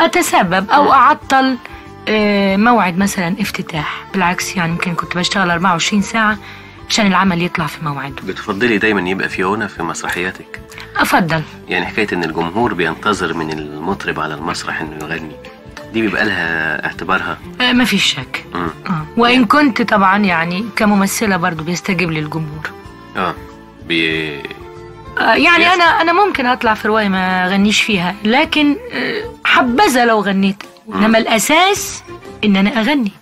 اتسبب او اعطل آه، موعد مثلا افتتاح بالعكس يعني يمكن كنت بشتغل 24 ساعه عشان العمل يطلع في موعده بتفضلي دايما يبقى في غنى في مسرحياتك افضل يعني حكايه ان الجمهور بينتظر من المطرب على المسرح انه يغني دي بيبقى لها اعتبارها آه، ما فيش شك مم. آه. وان كنت طبعا يعني كممثله برضو بيستجيب لي الجمهور اه بي... آه، يعني Yes. انا انا ممكن اطلع في روايه ما اغنيش فيها لكن آه، حبذا لو غنيت انما الاساس ان انا اغني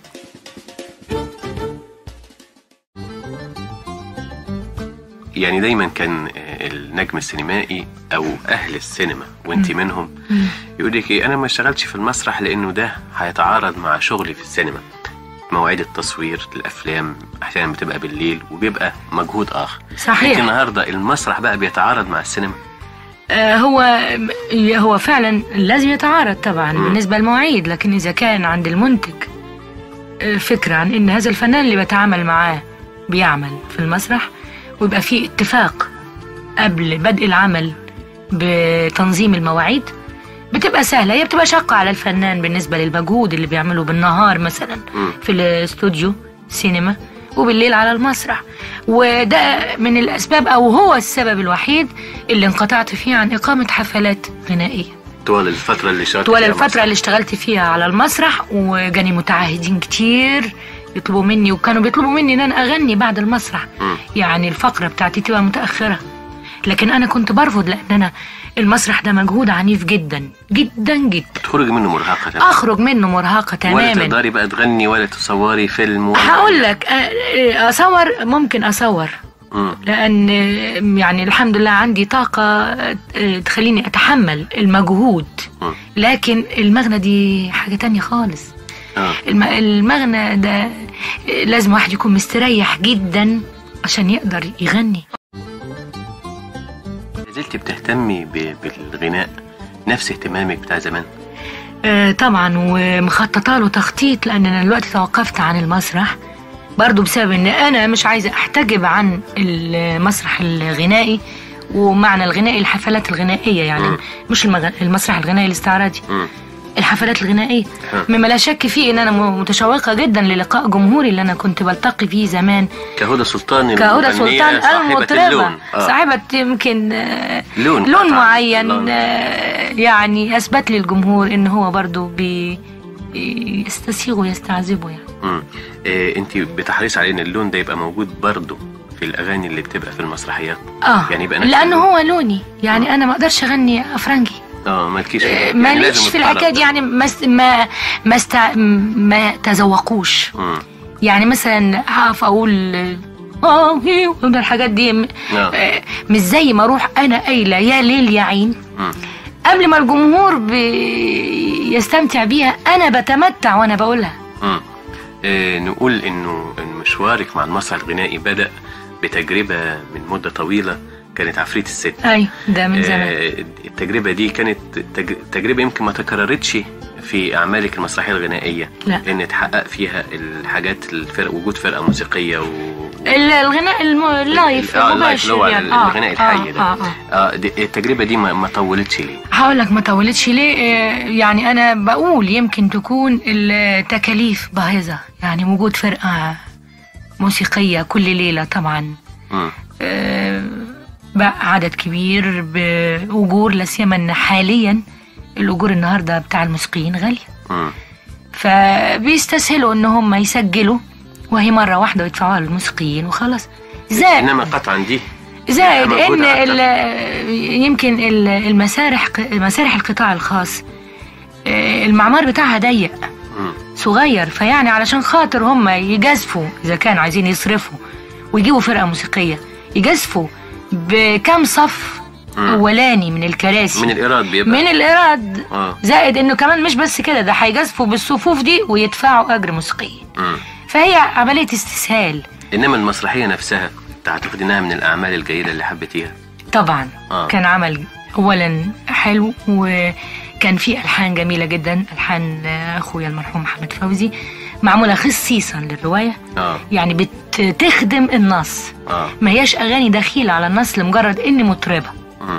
يعني دايما كان آه، النجم السينمائي او اهل السينما وانت منهم يقول لك ايه انا ما اشتغلتش في المسرح لانه ده هيتعارض مع شغلي في السينما مواعيد التصوير الافلام احيانا بتبقى بالليل وبيبقى مجهود اخر صحيح. لكن النهارده المسرح بقى بيتعارض مع السينما آه، هو هو فعلا لازم يتعارض طبعا بالنسبه للمواعيد لكن اذا كان عند المنتج آه، فكره عن ان هذا الفنان اللي بتعامل معاه بيعمل في المسرح ويبقى في اتفاق قبل بدء العمل بتنظيم المواعيد بتبقى سهله هي بتبقى شاقه على الفنان بالنسبه للمجهود اللي بيعمله بالنهار مثلا مم. في الاستوديو سينما وبالليل على المسرح وده من الاسباب او هو السبب الوحيد اللي انقطعت فيه عن اقامه حفلات غنائيه طوال الفتره اللي اشتغلت طوال فيها الفتره مسرح. اللي اشتغلت فيها على المسرح وجاني متعهدين كتير يطلبوا مني وكانوا بيطلبوا مني ان انا اغني بعد المسرح مم. يعني الفقره بتاعتي تبقى متاخره لكن انا كنت برفض لان انا المسرح ده مجهود عنيف جدا جدا جدا تخرجي منه مرهقه تمام. اخرج منه مرهقه ولا تماما تقدري بقى تغني ولا تصوري فيلم ولا هقول لك آه، آه، اصور ممكن اصور مم. لان آه، يعني الحمد لله عندي طاقه آه، تخليني اتحمل المجهود مم. لكن المغنى دي حاجه تانية خالص اه الم- المغنى ده آه، لازم واحد يكون مستريح جدا عشان يقدر يغني زلت بتهتمي ب- بالغناء نفس اهتمامك بتاع زمان آه، طبعا ومخططه له تخطيط لان انا دلوقتي توقفت عن المسرح برضو بسبب ان انا مش عايزه احتجب عن المسرح الغنائي ومعنى الغنائي الحفلات الغنائيه يعني مم. مش المغ... المسرح الغنائي الاستعراضي مم. الحفلات الغنائيه ها. مما لا شك فيه ان انا م- متشوقه جدا للقاء جمهوري اللي انا كنت بلتقي فيه زمان كهدى سلطان كهدى المغنية سلطان صاحبة المطربه اللون آه. صاحبه يمكن آه، لون لون قطعاً. معين لون. آه، يعني اثبت لي الجمهور ان هو برضو بي يستسيغ ويستعذبه يعني مم. إيه انت بتحرصي على ان اللون ده يبقى موجود برضه في الاغاني اللي بتبقى في المسرحيات اه يعني يبقى نفس لانه اللون. هو لوني يعني انا ما اقدرش اغني افرنجي اه مالكيش آه، يعني ماليش لازم في الطلب الحكايه دي ده. يعني ما است- ما ما, استع... ما تذوقوش مم. يعني مثلا هقف اقول اه هي ومن الحاجات دي م- آه. آه، مش زي ما اروح انا قايله يا ليل يا عين مم. قبل ما الجمهور بيستمتع بيها انا بتمتع وانا بقولها مم. إيه نقول انه إن مشوارك مع المسرح الغنائي بدا بتجربه من مده طويله كانت عفريت الست ايوه ده من زمان آه، التجربة دي كانت تج- تجربة يمكن ما تكررتش في أعمالك المسرحية الغنائية لا. لأن اتحقق فيها الحاجات الفرق وجود فرقة موسيقية و ال- الغناء الم... اللايف اه اللايف اللي هو المباشر يعني. آه، الغناء الحي ده آه, آه, آه. اه دي التجربة دي ما, ما طولتش ليه؟ هقول لك ما طولتش ليه آه، يعني انا بقول يمكن تكون التكاليف باهظه يعني وجود فرقه موسيقيه كل ليله طبعا مم. آه، بقى عدد كبير باجور لا سيما ان حاليا الاجور النهارده بتاع الموسيقيين غاليه مم. فبيستسهلوا ان هم يسجلوا وهي مره واحده ويدفعوها للموسيقيين وخلاص زائد إنما قطعا دي زائد لها مجهود ان أكتر. ال- يمكن ال- المسارح مسارح القطاع الخاص آه، المعمار بتاعها ضيق مم. صغير فيعني علشان خاطر هم يجازفوا اذا كانوا عايزين يصرفوا ويجيبوا فرقه موسيقيه يجازفوا بكم صف مم. اولاني من الكراسي من الإيراد بيبقى من الايراد اه زائد انه كمان مش بس كده ده هيجازفوا بالصفوف دي ويدفعوا اجر موسيقيين مم. فهي عمليه استسهال إنما المسرحية نفسها تعتقد إنها من الأعمال الجيدة اللي حبيتيها طبعا آه. كان عمل اولا حلو وكان فيه الحان جميله جدا الحان اخويا المرحوم محمد فوزي معموله خصيصا للروايه اه يعني بتخدم النص اه ما هياش اغاني دخيله على النص لمجرد اني مطربه مم.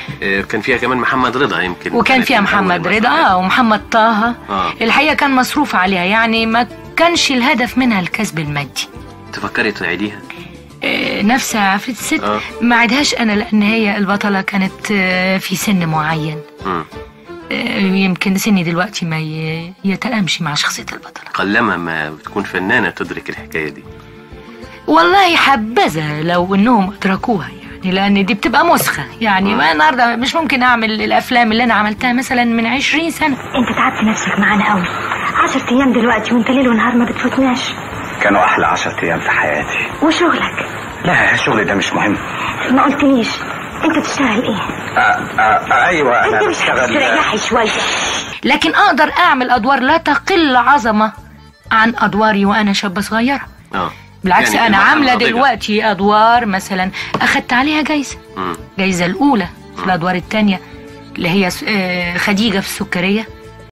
آه، كان فيها كمان محمد رضا يمكن وكان فيها كانت من أول محمد رضا المسرحيات. آه ومحمد طه آه. الحقيقه كان مصروف عليها يعني ما كانش الهدف منها الكسب المادي تفكري تعيديها آه، نفسها عفريت الست آه. ما عدهاش انا لان هي البطله كانت آه، في سن معين مم. آه، يمكن سني دلوقتي ما ي- يتلامش مع شخصيه البطله قلما ما بتكون فنانة تدرك الحكاية دي والله حبذا لو انهم ادركوها يعني لان دي بتبقى مسخه يعني ما النهارده مش ممكن اعمل الافلام اللي انا عملتها مثلا من عشرين سنه انت تعبت نفسك معانا قوي عشر ايام دلوقتي وانت ليل ونهار ما بتفوتناش كانوا احلى عشرة ايام في حياتي وشغلك لا الشغل ده مش مهم ما قلتليش انت بتشتغل ايه آه آه ايوه انا انت مش هتستريحي شويه لكن اقدر اعمل ادوار لا تقل عظمه عن ادواري وانا شابه صغيره اه بالعكس يعني انا المرأة عامله الناضجة. دلوقتي ادوار مثلا اخدت عليها جايزه مم. الجايزه الاولى في الادوار الثانيه اللي هي س- آه، خديجه في السكريه